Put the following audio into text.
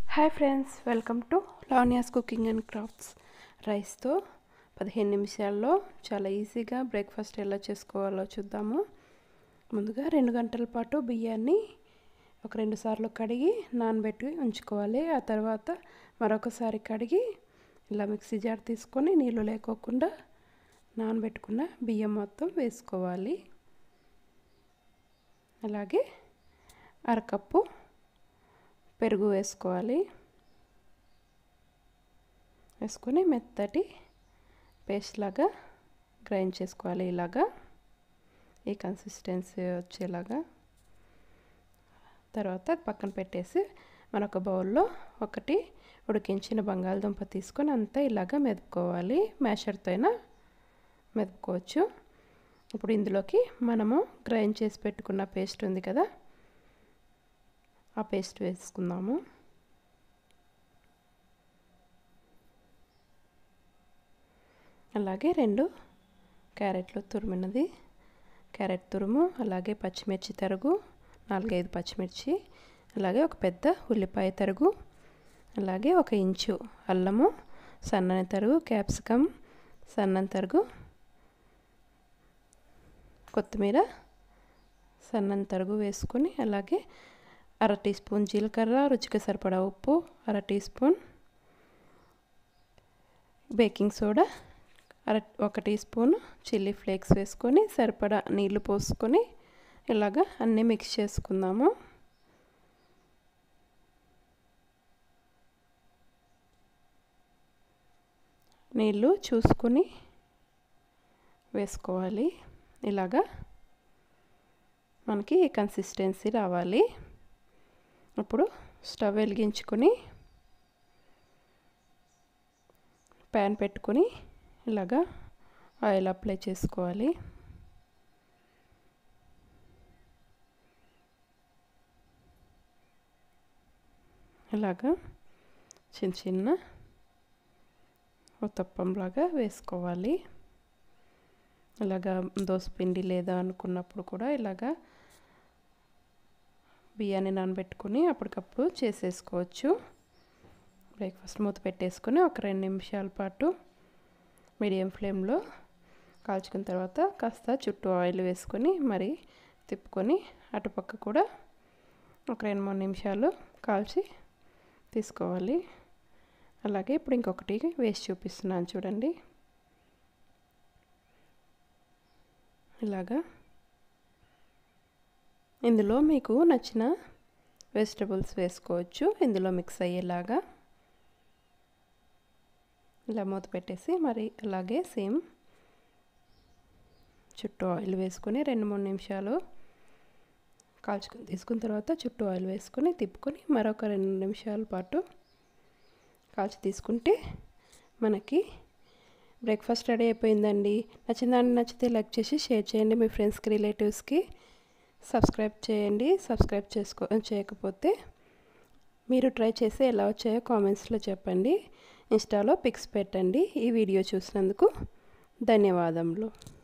hi friends welcome to Lavanya's cooking and crafts రైస్తో పదిహేను నిమిషాల్లో చాలా ఈజీగా బ్రేక్ఫాస్ట్ ఎలా చేసుకోవాలో చూద్దాము ముందుగా రెండు గంటల పాటు బియ్యాన్ని ఒక రెండు సార్లు కడిగి నానబెట్టి ఉంచుకోవాలి ఆ తర్వాత మరొకసారి కడిగి ఇలా మిక్సీ జార్ తీసుకొని నీళ్ళు లేకోకుండా నానబెట్టుకున్న బియ్యం మొత్తం వేసుకోవాలి అలాగే అరకప్పు పెరుగు వేసుకోవాలి వేసుకొని మెత్తటి పేస్ట్ లాగా గ్రైండ్ చేసుకోవాలి ఇలాగా ఈ కన్సిస్టెన్సీ వచ్చేలాగా తర్వాత పక్కన పెట్టేసి మనొక బౌల్లో ఒకటి ఉడికించిన బంగాళదుంప తీసుకొని అంతా ఇలాగా మెదుపుకోవాలి మ్యాషర్తో అయినా మెదుపుకోవచ్చు ఇప్పుడు ఇందులోకి మనము గ్రైండ్ చేసి పెట్టుకున్న పేస్ట్ ఉంది కదా ఆ పేస్ట్ వేసుకుందాము అలాగే రెండు క్యారెట్లు తురిమినది క్యారెట్ తురుము అలాగే పచ్చిమిర్చి తరుగు నాలుగైదు పచ్చిమిర్చి అలాగే ఒక పెద్ద ఉల్లిపాయ తరుగు అలాగే ఒక ఇంచు అల్లము సన్నని తరుగు క్యాప్సికమ్ సన్నని తరుగు కొత్తిమీర సన్నని తరుగు వేసుకొని అలాగే అర టీ స్పూన్ జీలకర్ర రుచికి సరిపడా ఉప్పు అర టీ స్పూన్ బేకింగ్ సోడా అర ఒక టీ స్పూన్ చిల్లీ ఫ్లేక్స్ వేసుకొని సరిపడా నీళ్లు పోసుకొని ఇలాగా అన్నీ మిక్స్ చేసుకుందాము నీళ్ళు చూసుకొని వేసుకోవాలి ఇలాగా మనకి ఈ కన్సిస్టెన్సీ రావాలి ఇప్పుడు స్టవ్ వెలిగించుకొని ప్యాన్ పెట్టుకొని ఇలాగా ఆయిల్ అప్లై చేసుకోవాలి ఇలాగా చిన్న చిన్న ఉత్తప్పంలాగా వేసుకోవాలి ఇలాగా దోసపిండి లేదా అనుకున్నప్పుడు కూడా ఇలాగా బియ్యాన్ని నానబెట్టుకొని అప్పటికప్పుడు చేసేసుకోవచ్చు బ్రేక్ఫాస్ట్ మూత పెట్టేసుకొని ఒక రెండు నిమిషాల పాటు మీడియం ఫ్లేమ్లో కాల్చుకున్న తర్వాత కాస్త చుట్టూ ఆయిల్ వేసుకొని మరి తిప్పుకొని అటుపక్క కూడా ఒక రెండు మూడు నిమిషాలు కాల్చి తీసుకోవాలి అలాగే ఇప్పుడు ఇంకొకటి వేసి చూపిస్తున్నాను చూడండి ఇలాగా ఇందులో మీకు నచ్చిన వెజిటబుల్స్ వేసుకోవచ్చు ఇందులో మిక్స్ అయ్యేలాగా ఇలా మూత పెట్టేసి మరి అలాగే సేమ్ చుట్టూ ఆయిల్ వేసుకొని రెండు మూడు నిమిషాలు కాల్చుకొని తీసుకున్న తర్వాత చుట్టూ ఆయిల్ వేసుకొని తిప్పుకొని మరొక రెండు నిమిషాల పాటు కాల్చి తీసుకుంటే మనకి బ్రేక్ఫాస్ట్ రెడీ అయిపోయిందండి నచ్చిందాన్ని నచ్చితే లైక్ చేసి షేర్ చేయండి మీ ఫ్రెండ్స్కి రిలేటివ్స్కి సబ్స్క్రైబ్ చేయండి సబ్స్క్రైబ్ చేసుకో చేయకపోతే మీరు ట్రై చేసి ఎలా వచ్చాయో కామెంట్స్లో చెప్పండి ఇన్స్టాలో పిక్స్ పెట్టండి ఈ వీడియో చూసినందుకు ధన్యవాదములు